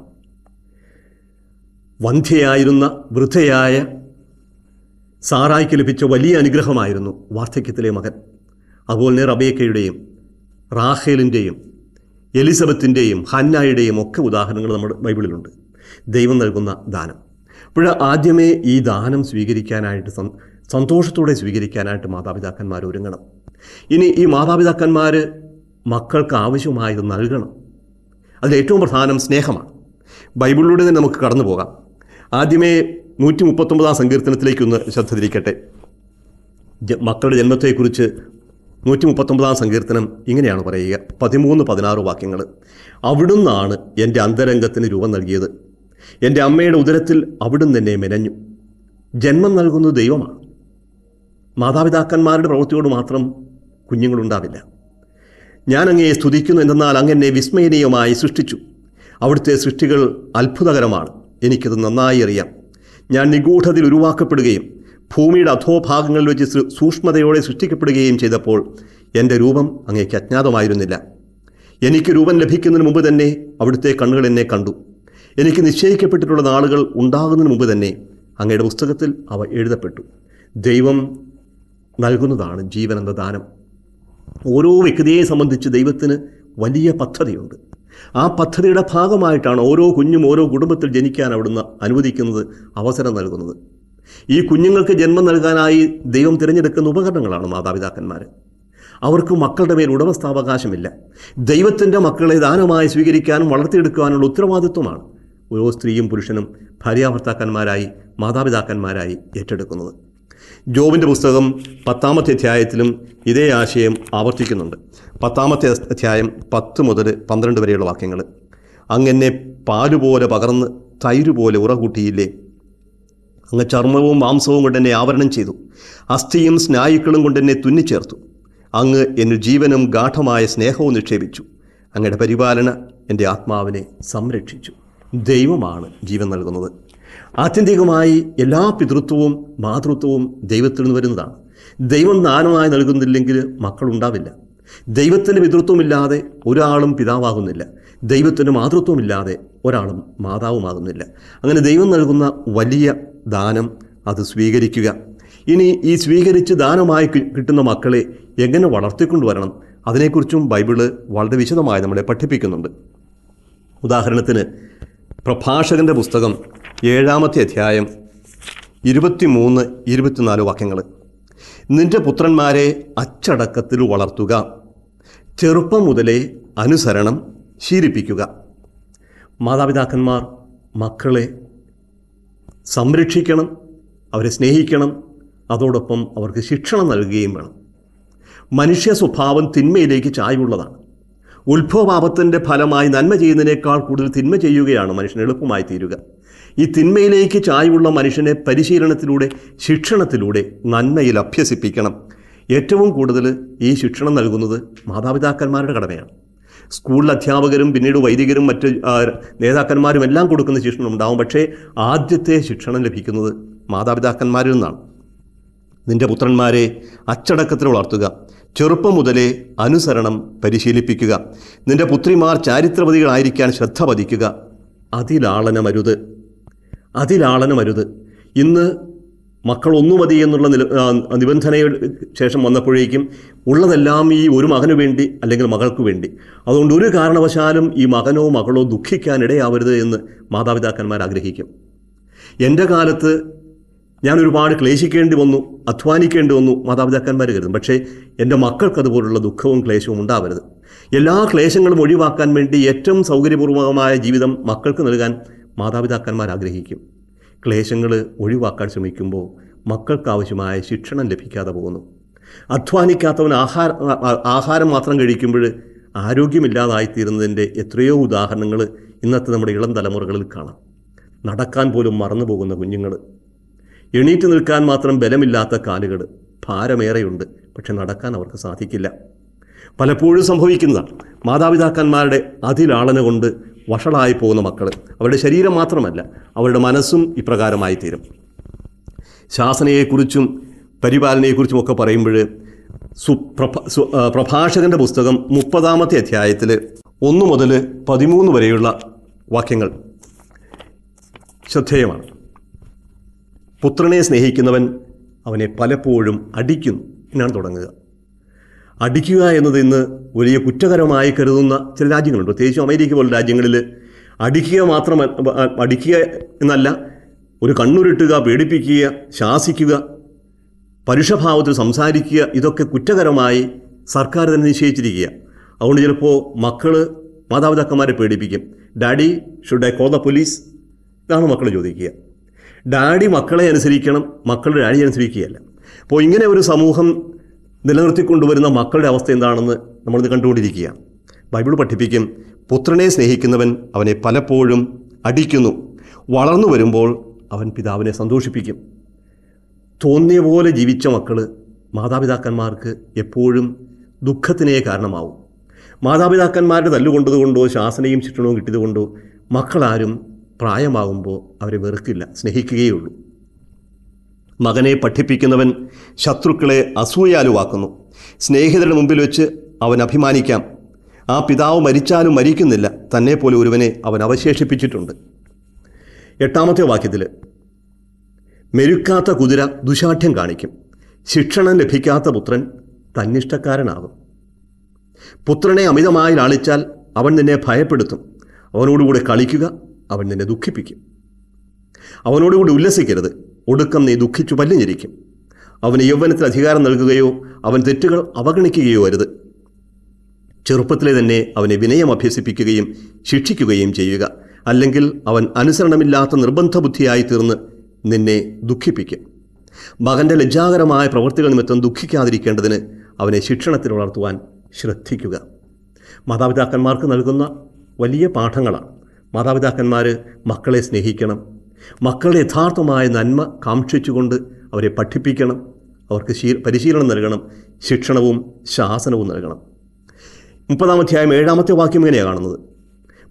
[SPEAKER 1] വന്ധ്യയായിരുന്ന വൃദ്ധയായ സാറായിക്ക് ലഭിച്ച വലിയ അനുഗ്രഹമായിരുന്നു വാർദ്ധക്യത്തിലെ മകൻ അതുപോലെ തന്നെ റബേക്കയുടെയും റാഹേലിൻ്റെയും എലിസബത്തിൻ്റെയും ഹന്നായുടെയും ഒക്കെ ഉദാഹരണങ്ങൾ നമ്മുടെ ബൈബിളിലുണ്ട് ദൈവം നൽകുന്ന ദാനം അപ്പോൾ ആദ്യമേ ഈ ദാനം സ്വീകരിക്കാനായിട്ട് സം- സന്തോഷത്തോടെ സ്വീകരിക്കാനായിട്ട് മാതാപിതാക്കന്മാർ ഒരുങ്ങണം ഇനി ഈ മാതാപിതാക്കന്മാർ മക്കൾക്ക് ആവശ്യമായത് നൽകണം അതിൽ ഏറ്റവും പ്രധാനം സ്നേഹമാണ് ബൈബിളിലൂടെ തന്നെ നമുക്ക് കടന്നു പോകാം ആദ്യമേ നൂറ്റി മുപ്പത്തൊമ്പതാം സങ്കീർത്തനത്തിലേക്കൊന്ന് ശ്രദ്ധ തിരിക്കട്ടെ ജ- മക്കളുടെ ജന്മത്തെക്കുറിച്ച് നൂറ്റി മുപ്പത്തൊമ്പതാം സങ്കീർത്തനം ഇങ്ങനെയാണ് പറയുക പതിമൂന്ന് പതിനാറ് വാക്യങ്ങൾ അവിടുന്നാണ് എൻ്റെ അന്തരംഗത്തിന് രൂപം നൽകിയത് എൻ്റെ അമ്മയുടെ ഉദരത്തിൽ അവിടുന്ന് എന്നെ മെനഞ്ഞു ജന്മം നൽകുന്നത് ദൈവമാണ് മാതാപിതാക്കന്മാരുടെ പ്രവൃത്തിയോട് മാത്രം കുഞ്ഞുങ്ങളുണ്ടാവില്ല ഞാൻ അങ്ങയെ സ്തുതിക്കുന്നു എന്തെന്നാൽ അങ്ങനെ വിസ്മയനീയമായി സൃഷ്ടിച്ചു അവിടുത്തെ സൃഷ്ടികൾ അത്ഭുതകരമാണ് എനിക്കത് നന്നായി അറിയാം ഞാൻ നിഗൂഢതയിൽ ഉരുവാക്കപ്പെടുകയും ഭൂമിയുടെ അധോഭാഗങ്ങളിൽ വെച്ച് സൃ- സൂക്ഷ്മതയോടെ സൃഷ്ടിക്കപ്പെടുകയും ചെയ്തപ്പോൾ എൻ്റെ രൂപം അങ്ങേക്ക് അജ്ഞാതമായിരുന്നില്ല എനിക്ക് രൂപം ലഭിക്കുന്നതിന് മുമ്പ് തന്നെ അവിടുത്തെ കണ്ണുകൾ എന്നെ കണ്ടു എനിക്ക് നിശ്ചയിക്കപ്പെട്ടിട്ടുള്ള നാളുകൾ ഉണ്ടാകുന്നതിന് മുമ്പ് തന്നെ അങ്ങയുടെ പുസ്തകത്തിൽ അവ എഴുതപ്പെട്ടു ദൈവം നൽകുന്നതാണ് ജീവൻ എന്ന ദാനം ഓരോ വ്യക്തിയെ സംബന്ധിച്ച് ദൈവത്തിന് വലിയ പദ്ധതിയുണ്ട് ആ പദ്ധതിയുടെ ഭാഗമായിട്ടാണ് ഓരോ കുഞ്ഞും ഓരോ കുടുംബത്തിൽ ജനിക്കാൻ അവിടുന്ന് അനുവദിക്കുന്നത് അവസരം നൽകുന്നത് ഈ കുഞ്ഞുങ്ങൾക്ക് ജന്മം നൽകാനായി ദൈവം തിരഞ്ഞെടുക്കുന്ന ഉപകരണങ്ങളാണ് മാതാപിതാക്കന്മാർ അവർക്ക് മക്കളുടെ മേൽ ഉടമസ്ഥാവകാശമില്ല ദൈവത്തിൻ്റെ മക്കളെ ദാനമായി സ്വീകരിക്കാനും വളർത്തിയെടുക്കാനുള്ള ഉത്തരവാദിത്വമാണ് ഓരോ സ്ത്രീയും പുരുഷനും ഭാര്യാഭർത്താക്കന്മാരായി മാതാപിതാക്കന്മാരായി ഏറ്റെടുക്കുന്നത് ജോബിൻ്റെ പുസ്തകം പത്താമത്തെ അധ്യായത്തിലും ഇതേ ആശയം ആവർത്തിക്കുന്നുണ്ട് പത്താമത്തെ അധ്യായം പത്ത് മുതൽ പന്ത്രണ്ട് വരെയുള്ള വാക്യങ്ങൾ അങ്ങനെ പാലുപോലെ പകർന്ന് തൈര് പോലെ ഉറകൂട്ടിയില്ലേ അങ്ങ് ചർമ്മവും മാംസവും കൊണ്ട് എന്നെ ആവരണം ചെയ്തു അസ്ഥിയും സ്നായുക്കളും കൊണ്ട് എന്നെ തുന്നിച്ചേർത്തു അങ്ങ് എന്നിൽ ജീവനും ഗാഠമായ സ്നേഹവും നിക്ഷേപിച്ചു അങ്ങയുടെ പരിപാലന എൻ്റെ ആത്മാവിനെ സംരക്ഷിച്ചു ദൈവമാണ് ജീവൻ നൽകുന്നത് ആത്യന്തികമായി എല്ലാ പിതൃത്വവും മാതൃത്വവും ദൈവത്തിൽ നിന്ന് വരുന്നതാണ് ദൈവം ദാനമായി നൽകുന്നില്ലെങ്കിൽ മക്കളുണ്ടാവില്ല ദൈവത്തിൻ്റെ പിതൃത്വമില്ലാതെ ഒരാളും പിതാവാകുന്നില്ല ദൈവത്തിൻ്റെ മാതൃത്വമില്ലാതെ ഒരാളും മാതാവുമാകുന്നില്ല അങ്ങനെ ദൈവം നൽകുന്ന വലിയ ദാനം അത് സ്വീകരിക്കുക ഇനി ഈ സ്വീകരിച്ച് ദാനമായി കി- കിട്ടുന്ന മക്കളെ എങ്ങനെ വളർത്തിക്കൊണ്ടുവരണം അതിനെക്കുറിച്ചും ബൈബിള് വളരെ വിശദമായി നമ്മളെ പഠിപ്പിക്കുന്നുണ്ട് ഉദാഹരണത്തിന് പ്രഭാഷകന്റെ പുസ്തകം ഏഴാമത്തെ അധ്യായം ഇരുപത്തിമൂന്ന് ഇരുപത്തിനാല് വാക്യങ്ങൾ നിന്റെ പുത്രന്മാരെ അച്ചടക്കത്തിൽ വളർത്തുക ചെറുപ്പം മുതലേ അനുസരണം ശീലിപ്പിക്കുക മാതാപിതാക്കന്മാർ മക്കളെ സംരക്ഷിക്കണം അവരെ സ്നേഹിക്കണം അതോടൊപ്പം അവർക്ക് ശിക്ഷണം നൽകുകയും വേണം മനുഷ്യ സ്വഭാവം തിന്മയിലേക്ക് ചായ്വുള്ളതാണ് ഉത്ഭവപാപത്തിൻ്റെ ഫലമായി നന്മ ചെയ്യുന്നതിനേക്കാൾ കൂടുതൽ തിന്മ ചെയ്യുകയാണ് മനുഷ്യന് എളുപ്പമായി തീരുക ഈ തിന്മയിലേക്ക് ചായ്വുള്ള മനുഷ്യനെ പരിശീലനത്തിലൂടെ ശിക്ഷണത്തിലൂടെ നന്മയിൽ അഭ്യസിപ്പിക്കണം ഏറ്റവും കൂടുതൽ ഈ ശിക്ഷണം നൽകുന്നത് മാതാപിതാക്കന്മാരുടെ കടമയാണ് സ്കൂളിൽ അധ്യാപകരും പിന്നീട് വൈദികരും മറ്റ് ആ, നേതാക്കന്മാരും എല്ലാം കൊടുക്കുന്ന ശിക്ഷണം ഉണ്ടാവും പക്ഷേ ആദ്യത്തെ ശിക്ഷണം ലഭിക്കുന്നത് മാതാപിതാക്കന്മാരിൽ നിന്നാണ് നിന്റെ പുത്രന്മാരെ അച്ചടക്കത്തിൽ വളർത്തുക ചെറുപ്പം മുതലേ അനുസരണം പരിശീലിപ്പിക്കുക നിന്റെ പുത്രിമാർ ചാരിത്രവതികളായിരിക്കാൻ ശ്രദ്ധ പതിക്കുക അതിലാളനമരുത് അതിലാളനമരുത് ഇന്ന് മക്കൾ ഒന്നു മതി എന്നുള്ള നില ആ, നിബന്ധനയുടെ ശേഷം വന്നപ്പോഴേക്കും ഉള്ളതെല്ലാം ഈ ഒരു മകനു വേണ്ടി അല്ലെങ്കിൽ മകൾക്ക് വേണ്ടി അതുകൊണ്ട് ഒരു കാരണവശാലും ഈ മകനോ മകളോ ദുഃഖിക്കാൻ ഇടയാവരുത് എന്ന് മാതാപിതാക്കന്മാർ ആഗ്രഹിക്കും എൻ്റെ കാലത്ത് ഞാൻ ഒരുപാട് ക്ലേശിക്കേണ്ടി വന്നു അധ്വാനിക്കേണ്ടി വന്നു മാതാപിതാക്കന്മാർ കരുതും പക്ഷേ എൻ്റെ മക്കൾക്ക് അതുപോലുള്ള ദുഃഖവും ക്ലേശവും ഉണ്ടാവരുത് എല്ലാ ക്ലേശങ്ങളും ഒഴിവാക്കാൻ വേണ്ടി ഏറ്റവും സൗകര്യപൂർവമായ ജീവിതം മക്കൾക്ക് നൽകാൻ മാതാപിതാക്കന്മാർ ആഗ്രഹിക്കും ക്ലേശങ്ങൾ ഒഴിവാക്കാൻ ശ്രമിക്കുമ്പോൾ മക്കൾക്ക് ആവശ്യമായ ശിക്ഷണം ലഭിക്കാതെ പോകുന്നു അധ്വാനിക്കാത്തവൻ ആഹാര ആ- ആഹാരം മാത്രം കഴിക്കുമ്പോൾ ആരോഗ്യമില്ലാതായിത്തീരുന്നതിൻ്റെ എത്രയോ ഉദാഹരണങ്ങൾ ഇന്നത്തെ നമ്മുടെ ഇളം തലമുറകളിൽ കാണാം നടക്കാൻ പോലും മറന്നു പോകുന്ന കുഞ്ഞുങ്ങൾ എണീറ്റ് നിൽക്കാൻ മാത്രം ബലമില്ലാത്ത കാലുകൾ ഭാരമേറെയുണ്ട് പക്ഷെ നടക്കാൻ അവർക്ക് സാധിക്കില്ല പലപ്പോഴും സംഭവിക്കുന്നതാണ് മാതാപിതാക്കന്മാരുടെ അതിലാളന കൊണ്ട് വഷളായി പോകുന്ന മക്കൾ അവരുടെ ശരീരം മാത്രമല്ല അവരുടെ മനസ്സും ഇപ്രകാരമായി തീരും ശാസനയെക്കുറിച്ചും പരിപാലനയെക്കുറിച്ചും ഒക്കെ പറയുമ്പോൾ സുപ്രഭ സു ആ, പ്രഭാഷകന്റെ പുസ്തകം മുപ്പതാമത്തെ അധ്യായത്തിൽ ഒന്ന് മുതൽ പതിമൂന്ന് വരെയുള്ള വാക്യങ്ങൾ ശ്രദ്ധേയമാണ് പുത്രനെ സ്നേഹിക്കുന്നവൻ അവനെ പലപ്പോഴും അടിക്കുന്നു എന്നാണ് തുടങ്ങുക അടിക്കുക എന്നത് ഇന്ന് വലിയ കുറ്റകരമായി കരുതുന്ന ചില രാജ്യങ്ങളുണ്ട് പ്രത്യേകിച്ചും അമേരിക്ക പോലുള്ള രാജ്യങ്ങളിൽ അടിക്കുക മാത്രം അടിക്കുക എന്നല്ല ഒരു കണ്ണുരുട്ടുക പേടിപ്പിക്കുക ശാസിക്കുക പരുഷഭാവത്തിൽ സംസാരിക്കുക ഇതൊക്കെ കുറ്റകരമായി സർക്കാർ തന്നെ നിശ്ചയിച്ചിരിക്കുക അതുകൊണ്ട് ചിലപ്പോൾ മക്കൾ മാതാപിതാക്കന്മാരെ പേടിപ്പിക്കും daddy should I call the police ഇതാണ് മക്കൾ ചോദിക്കുക ഡാഡി മക്കളെ അനുസരിക്കണം മക്കളുടെ ഡാഡി അനുസരിക്കുകയല്ല അപ്പോൾ ഇങ്ങനെ ഒരു സമൂഹം നിലനിർത്തിക്കൊണ്ടുവരുന്ന മക്കളുടെ അവസ്ഥ എന്താണെന്ന് നമ്മളിത് കണ്ടുകൊണ്ടിരിക്കുകയാണ് ബൈബിൾ പഠിപ്പിക്കും പുത്രനെ സ്നേഹിക്കുന്നവൻ അവനെ പലപ്പോഴും അടിക്കുന്നു വളർന്നു വരുമ്പോൾ അവൻ പിതാവിനെ സന്തോഷിപ്പിക്കും തോന്നിയ പോലെ ജീവിച്ച മക്കൾ മാതാപിതാക്കന്മാർക്ക് എപ്പോഴും ദുഃഖത്തിനേ കാരണമാവും മാതാപിതാക്കന്മാരുടെ തല്ലുകൊണ്ടതുകൊണ്ടോ ശാസനയും ശിക്ഷണവും കിട്ടിയതുകൊണ്ടോ മക്കളാരും പ്രായമാകുമ്പോൾ അവരെ വെറുക്കില്ല സ്നേഹിക്കുകയുള്ളൂ മകനെ പഠിപ്പിക്കുന്നവൻ ശത്രുക്കളെ അസൂയാലുവാക്കുന്നു സ്നേഹിതരുടെ മുമ്പിൽ വെച്ച് അവൻ അഭിമാനിക്കാം ആ പിതാവ് മരിച്ചാലും മരിക്കുന്നില്ല തന്നെ പോലെ ഒരുവനെ അവൻ അവശേഷിപ്പിച്ചിട്ടുണ്ട് എട്ടാമത്തെ വാക്യത്തിൽ മെരുക്കാത്ത കുതിര ദുശാഠ്യം കാണിക്കും ശിക്ഷണം ലഭിക്കാത്ത പുത്രൻ തന്നിഷ്ടക്കാരനാകും പുത്രനെ അമിതമായി ലാളിച്ചാൽ അവൻ നിന്നെ ഭയപ്പെടുത്തും അവനോടുകൂടെ കളിക്കുക അവൻ നിന്നെ ദുഃഖിപ്പിക്കും അവനോടുകൂടി ഉല്ലസിക്കരുത് ഒടുക്കം നീ ദുഃഖിച്ചു പല്ലിഞ്ഞിരിക്കും അവന് യൗവനത്തിൽ അധികാരം നൽകുകയോ അവൻ തെറ്റുകൾ അവഗണിക്കുകയോ അരുത് ചെറുപ്പത്തിലെ തന്നെ അവനെ വിനയം അഭ്യസിപ്പിക്കുകയും ശിക്ഷിക്കുകയും ചെയ്യുക അല്ലെങ്കിൽ അവൻ അനുസരണമില്ലാത്ത നിർബന്ധ ബുദ്ധിയായി തീർന്ന് നിന്നെ ദുഃഖിപ്പിക്കും മകൻ്റെ ലജ്ജാകരമായ പ്രവൃത്തികൾ നിമിത്തം ദുഃഖിക്കാതിരിക്കേണ്ടതിന് അവനെ ശിക്ഷണത്തിൽ വളർത്തുവാൻ ശ്രദ്ധിക്കുക മാതാപിതാക്കന്മാർക്ക് നൽകുന്ന വലിയ പാഠങ്ങളാണ് മാതാപിതാക്കന്മാർ മക്കളെ സ്നേഹിക്കണം മക്കളുടെ യഥാർത്ഥമായ നന്മ കാക്ഷിച്ചുകൊണ്ട് അവരെ പഠിപ്പിക്കണം അവർക്ക് ശീ പരിശീലനം നൽകണം ശിക്ഷണവും ശാസനവും നൽകണം മുപ്പതാം അധ്യായം ഏഴാമത്തെ വാക്യം ഇങ്ങനെയാണ് കാണുന്നത്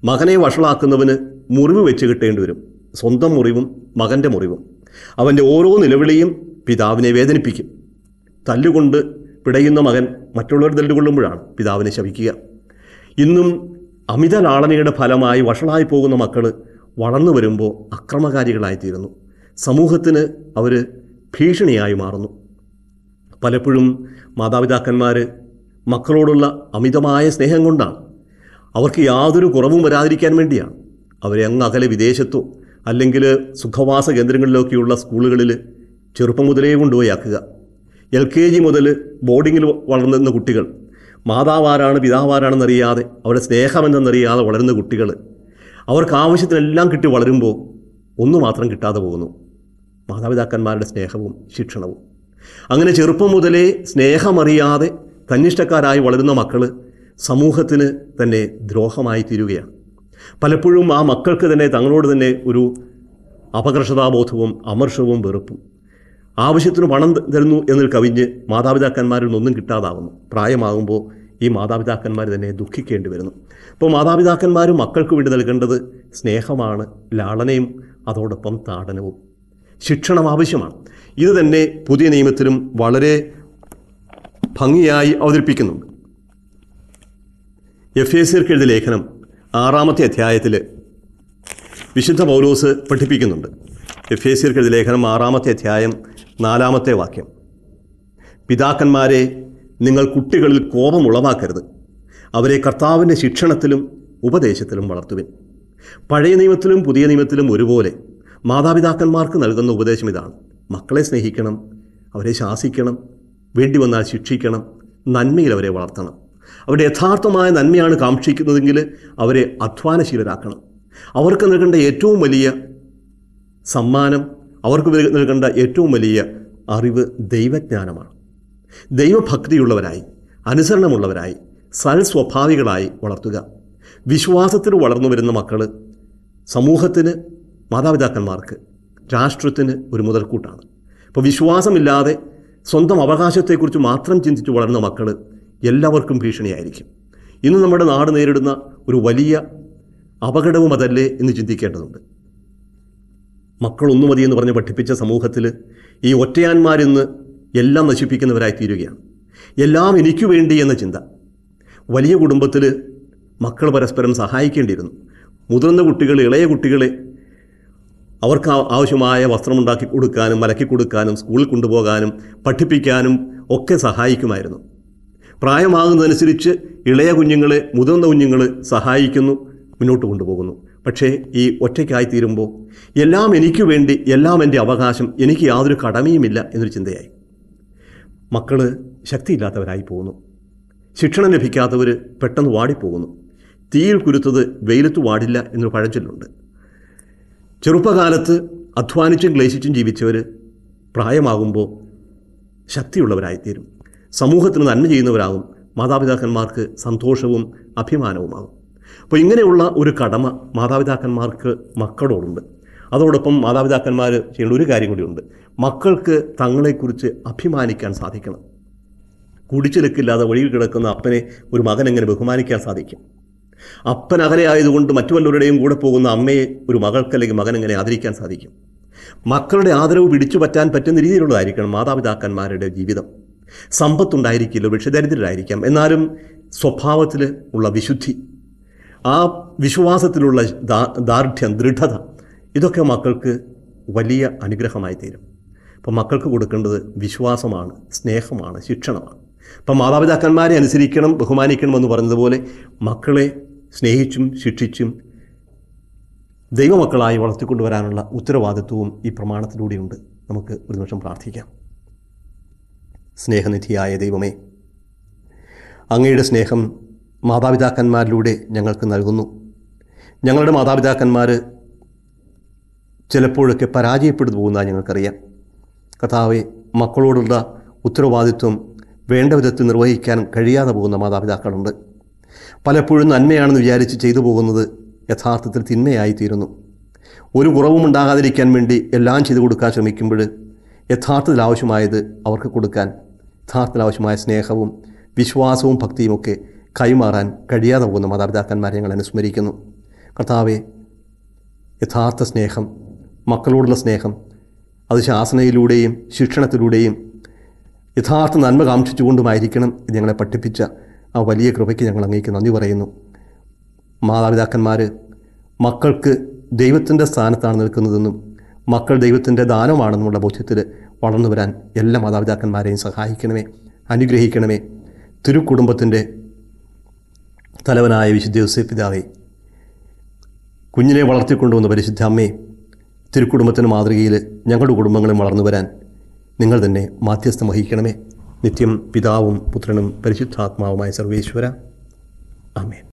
[SPEAKER 1] മകനെ വഷളാക്കുന്നവന് മുറിവ് വെച്ച് കിട്ടേണ്ടി വരും സ്വന്തം മുറിവും മകൻ്റെ മുറിവും അവൻ്റെ ഓരോ നിലവിളിയും പിതാവിനെ വേദനിപ്പിക്കും തല്ലുകൊണ്ട് പിടയുന്ന മകൻ മറ്റുള്ളവർ തല്ലുകൊള്ളുമ്പോഴാണ് പിതാവിനെ ശപിക്കുക ഇന്നും അമിത ലാളനയുടെ ഫലമായി വഷളായി പോകുന്ന മക്കൾ വളർന്നു വരുമ്പോൾ അക്രമകാരികളായിത്തീരുന്നു സമൂഹത്തിന് അവർ ഭീഷണിയായി മാറുന്നു പലപ്പോഴും മാതാപിതാക്കന്മാർ മക്കളോടുള്ള അമിതമായ സ്നേഹം കൊണ്ടാണ് അവർക്ക് യാതൊരു കുറവും വരാതിരിക്കാൻ വേണ്ടിയാണ് അവരെ അങ്ങ് അകലെ വിദേശത്തോ അല്ലെങ്കിൽ സുഖവാസ കേന്ദ്രങ്ങളിലൊക്കെയുള്ള സ്കൂളുകളിൽ ചെറുപ്പം മുതലേ കൊണ്ടുപോയി ആക്കുക എൽ കെ ജി മുതൽ ബോർഡിങ്ങിൽ വളർന്നുന്ന കുട്ടികൾ മാതാവാരാണ് പിതാവാരാണെന്നറിയാതെ അവരുടെ സ്നേഹമെന്തെന്നറിയാതെ വളരുന്ന കുട്ടികൾ അവർക്ക് ആവശ്യത്തിനെല്ലാം കിട്ടി വളരുമ്പോൾ ഒന്നു മാത്രം കിട്ടാതെ പോകുന്നു മാതാപിതാക്കന്മാരുടെ സ്നേഹവും ശിക്ഷണവും അങ്ങനെ ചെറുപ്പം മുതലേ സ്നേഹമറിയാതെ തന്നിഷ്ടക്കാരായി വളരുന്ന മക്കൾ സമൂഹത്തിന് തന്നെ ദ്രോഹമായി തീരുകയാണ് പലപ്പോഴും ആ മക്കൾക്ക് തന്നെ തങ്ങളോട് തന്നെ ഒരു അപകർഷതാബോധവും അമർഷവും വെറുപ്പും ആവശ്യത്തിന് പണം ത- തരുന്നു എന്നതിൽ കവിഞ്ഞ് മാതാപിതാക്കന്മാരിൽ നിന്നൊന്നും കിട്ടാതാവുന്നു പ്രായമാകുമ്പോൾ ഈ മാതാപിതാക്കന്മാർ തന്നെ ദുഃഖിക്കേണ്ടി വരുന്നു അപ്പോൾ മാതാപിതാക്കന്മാരും മക്കൾക്ക് വേണ്ടി നൽകേണ്ടത് സ്നേഹമാണ് ലാളനയും അതോടൊപ്പം താടനവും ശിക്ഷണം ആവശ്യമാണ് ഇത് തന്നെ പുതിയ നിയമത്തിലും വളരെ ഭംഗിയായി അവതരിപ്പിക്കുന്നുണ്ട് എഫ് എ സിർക്ക് എഴുതിയ ലേഖനം ആറാമത്തെ അധ്യായത്തിൽ വിശുദ്ധ പൗലോസ് പഠിപ്പിക്കുന്നുണ്ട് എഫ് എ സിർക്ക് എഴുതിയ ലേഖനം ആറാമത്തെ അധ്യായം നാലാമത്തെ വാക്യം പിതാക്കന്മാരെ നിങ്ങൾ കുട്ടികളിൽ കോപം ഉളവാക്കരുത് അവരെ കർത്താവിൻ്റെ ശിക്ഷണത്തിലും ഉപദേശത്തിലും വളർത്തുവിൻ പഴയ നിയമത്തിലും പുതിയ നിയമത്തിലും ഒരുപോലെ മാതാപിതാക്കന്മാർക്ക് നൽകുന്ന ഉപദേശം ഇതാണ് മക്കളെ സ്നേഹിക്കണം അവരെ ശാസിക്കണം വേണ്ടി വന്നാൽ ശിക്ഷിക്കണം നന്മയിൽ അവരെ വളർത്തണം അവരുടെ യഥാർത്ഥമായ നന്മയാണ് കാക്ഷിക്കുന്നതെങ്കിൽ അവരെ അധ്വാനശീലരാക്കണം അവർക്ക് നൽകേണ്ട ഏറ്റവും വലിയ സമ്മാനം അവർക്ക് നൽക- നൽകേണ്ട ഏറ്റവും വലിയ അറിവ് ദൈവജ്ഞാനമാണ് ദൈവഭക്തിയുള്ളവരായി അനുസരണമുള്ളവരായി സൽസ്വഭാവികളായി വളർത്തുക വിശ്വാസത്തിൽ വളർന്നു വരുന്ന മക്കൾ സമൂഹത്തിന് മാതാപിതാക്കന്മാർക്ക് രാഷ്ട്രത്തിന് ഒരു മുതൽക്കൂട്ടാണ് അപ്പോൾ വിശ്വാസമില്ലാതെ സ്വന്തം അവകാശത്തെക്കുറിച്ച് മാത്രം ചിന്തിച്ച് വളരുന്ന മക്കൾ എല്ലാവർക്കും ഭീഷണിയായിരിക്കും ഇന്ന് നമ്മുടെ നാട് നേരിടുന്ന ഒരു വലിയ അപകടവും അതല്ലേ എന്ന് ചിന്തിക്കേണ്ടതുണ്ട് മക്കളൊന്നു മതി എന്ന് പറഞ്ഞ് പഠിപ്പിച്ച സമൂഹത്തിൽ ഈ ഒറ്റയാന്മാരിന്ന് എല്ലാം നശിപ്പിക്കുന്നവരായി തീരുകയാണ് എല്ലാം എനിക്കു വേണ്ടി എന്ന ചിന്ത വലിയ കുടുംബത്തിൽ മക്കൾ പരസ്പരം സഹായിക്കേണ്ടിയിരുന്നു മുതിർന്ന കുട്ടികൾ ഇളയ കുട്ടികളെ അവർക്ക് ആ- ആവശ്യമായ വസ്ത്രമുണ്ടാക്കി കൊടുക്കാനും മലക്കി കൊടുക്കാനും സ്കൂളിൽ കൊണ്ടുപോകാനും പഠിപ്പിക്കാനും ഒക്കെ സഹായിക്കുമായിരുന്നു പ്രായമാകുന്നതനുസരിച്ച് ഇളയ കുഞ്ഞുങ്ങളെ മുതിർന്ന കുഞ്ഞുങ്ങൾ സഹായിക്കുന്നു മുന്നോട്ട് കൊണ്ടുപോകുന്നു പക്ഷേ ഈ ഒറ്റയ്ക്കായി തീരുമ്പോൾ എല്ലാം എനിക്ക് വേണ്ടി എല്ലാം എൻ്റെ അവകാശം എനിക്ക് യാതൊരു കടമയുമില്ല എന്നൊരു ചിന്തയായി മക്കൾ ശക്തിയില്ലാത്തവരായി പോകുന്നു ശിക്ഷണം ലഭിക്കാത്തവർ പെട്ടെന്ന് വാടിപ്പോകുന്നു തീയിൽ കുരുത്തത് വെയിലത്ത് വാടില്ല എന്നൊരു പഴഞ്ചൊല്ലുണ്ട് ചെറുപ്പകാലത്ത് അധ്വാനിച്ചും ക്ലേശിച്ചും ജീവിച്ചവർ പ്രായമാകുമ്പോൾ ശക്തിയുള്ളവരായിത്തീരും സമൂഹത്തിന് നന്മ ചെയ്യുന്നവരാകും മാതാപിതാക്കന്മാർക്ക് സന്തോഷവും അഭിമാനവുമാകും അപ്പോൾ ഇങ്ങനെയുള്ള ഒരു കടമ മാതാപിതാക്കന്മാർക്ക് മക്കളോടുണ്ട് അതോടൊപ്പം മാതാപിതാക്കന്മാർ ചെയ്യേണ്ട ഒരു കാര്യം കൂടിയുണ്ട് മക്കൾക്ക് തങ്ങളെക്കുറിച്ച് അഭിമാനിക്കാൻ സാധിക്കണം കുടിച്ചിലക്കില്ലാതെ വഴിയിൽ കിടക്കുന്ന അപ്പനെ ഒരു മകൻ എങ്ങനെ ബഹുമാനിക്കാൻ സാധിക്കും അപ്പൻ അകലെ ആയതുകൊണ്ട് മറ്റു വല്ലവരുടെയും കൂടെ പോകുന്ന അമ്മയെ ഒരു മകൾക്ക് അല്ലെങ്കിൽ മകൻ എങ്ങനെ ആദരിക്കാൻ സാധിക്കും മക്കളുടെ ആദരവ് പിടിച്ചു പറ്റാൻ പറ്റുന്ന രീതിയിലുള്ളതായിരിക്കണം മാതാപിതാക്കന്മാരുടെ ജീവിതം സമ്പത്തുണ്ടായിരിക്കില്ല വിഷദരിദ്രരായിരിക്കാം എന്നാലും സ്വഭാവത്തിൽ ഉള്ള വിശുദ്ധി ആ വിശ്വാസത്തിലുള്ള ദാ- ദാർഢ്യം ദൃഢത ഇതൊക്കെ മക്കൾക്ക് വലിയ അനുഗ്രഹമായി തീരും അപ്പം മക്കൾക്ക് കൊടുക്കേണ്ടത് വിശ്വാസമാണ് സ്നേഹമാണ് ശിക്ഷണമാണ് അപ്പം മാതാപിതാക്കന്മാരെ അനുസരിക്കണം ബഹുമാനിക്കണം എന്ന് പറഞ്ഞതുപോലെ മക്കളെ സ്നേഹിച്ചും ശിക്ഷിച്ചും ദൈവമക്കളായി വളർത്തിക്കൊണ്ടുവരാനുള്ള ഉത്തരവാദിത്വവും ഈ പ്രമാണത്തിലൂടെയുണ്ട് നമുക്ക് ഒരു നിമിഷം പ്രാർത്ഥിക്കാം സ്നേഹനിധിയായ ദൈവമേ അങ്ങയുടെ സ്നേഹം മാതാപിതാക്കന്മാരിലൂടെ ഞങ്ങൾക്ക് നൽകുന്നു ഞങ്ങളുടെ മാതാപിതാക്കന്മാർ ചിലപ്പോഴൊക്കെ പരാജയപ്പെട്ടു പോകുന്നതായി ഞങ്ങൾക്കറിയാം കഥാവെ മക്കളോടുള്ള ഉത്തരവാദിത്വം വേണ്ട വിധത്തിൽ നിർവഹിക്കാൻ കഴിയാതെ പോകുന്ന മാതാപിതാക്കളുണ്ട് പലപ്പോഴും നന്മയാണെന്ന് വിചാരിച്ച് ചെയ്തു പോകുന്നത് യഥാർത്ഥത്തിൽ തിന്മയായി തീരുന്നു ഒരു കുറവും ഉണ്ടാകാതിരിക്കാൻ വേണ്ടി എല്ലാം ചെയ്തു കൊടുക്കാൻ ശ്രമിക്കുമ്പോൾ യഥാർത്ഥത്തിൽ ആവശ്യമായത് അവർക്ക് കൊടുക്കാൻ യഥാർത്ഥത്തിൽ ആവശ്യമായ സ്നേഹവും വിശ്വാസവും ഭക്തിയുമൊക്കെ കൈമാറാൻ കഴിയാതെ പോകുന്ന മാതാപിതാക്കന്മാരെ ഞങ്ങൾ അനുസ്മരിക്കുന്നു കർത്താവെ യഥാർത്ഥ സ്നേഹം മക്കളോടുള്ള സ്നേഹം അത് ശാസനയിലൂടെയും ശിക്ഷണത്തിലൂടെയും യഥാർത്ഥ നന്മ കാക്ഷിച്ചുകൊണ്ടുമായിരിക്കണം ഇത് ഞങ്ങളെ പഠിപ്പിച്ച ആ വലിയ കൃപയ്ക്ക് ഞങ്ങൾ അങ്ങേക്ക് നന്ദി പറയുന്നു മാതാപിതാക്കന്മാർ മക്കൾക്ക് ദൈവത്തിൻ്റെ സ്ഥാനത്താണ് നിൽക്കുന്നതെന്നും മക്കൾ ദൈവത്തിൻ്റെ ദാനമാണെന്നുള്ള ബോധ്യത്തിൽ വളർന്നു വരാൻ എല്ലാ മാതാപിതാക്കന്മാരെയും സഹായിക്കണമേ അനുഗ്രഹിക്കണമേ തിരുക്കുടുംബത്തിൻ്റെ തലവനായ വിശുദ്ധ യോസേഫ് പിതാവേ കുഞ്ഞിനെ വളർത്തിക്കൊണ്ടുവന്ന പരിശുദ്ധ അമ്മേ തിരുക്കുടുംബത്തിൻ്റെ മാതൃകയിൽ ഞങ്ങളുടെ കുടുംബങ്ങളും വളർന്നു വരാൻ നിങ്ങൾ തന്നെ മാധ്യസ്ഥം വഹിക്കണമേ നിത്യം പിതാവും പുത്രനും പരിശുദ്ധാത്മാവുമായ സർവേശ്വര ആമേൻ